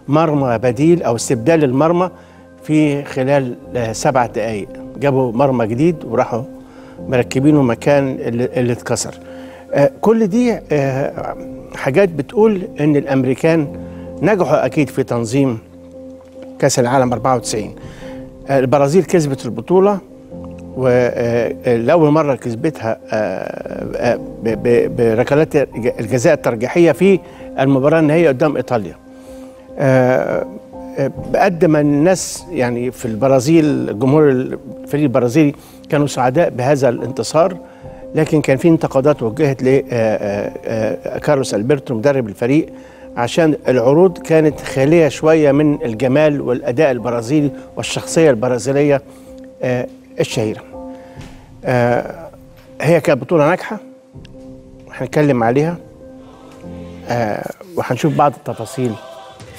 مرمى بديل او استبدال المرمى في خلال آه، سبع دقائق جابوا مرمى جديد وراحوا مركبينه مكان اللي اللي اتكسر آه، كل دي آه، حاجات بتقول ان الامريكان نجحوا اكيد في تنظيم كاس العالم 94 آه، البرازيل كسبت البطوله ولأول مرة كسبتها آه، آه، ب- ب- بركلات الجزاء الترجيحية في المباراة النهائية قدام إيطاليا آه، آه، بقد ما الناس يعني في البرازيل جمهور الفريق البرازيلي كانوا سعداء بهذا الانتصار لكن كان في انتقادات وجهت لكارلوس البرتو مدرب الفريق عشان العروض كانت خاليه شويه من الجمال والاداء البرازيلي والشخصيه البرازيليه آه، الشهيره. آه، هي كانت بطوله ناجحه هنتكلم عليها آه، وهنشوف بعض التفاصيل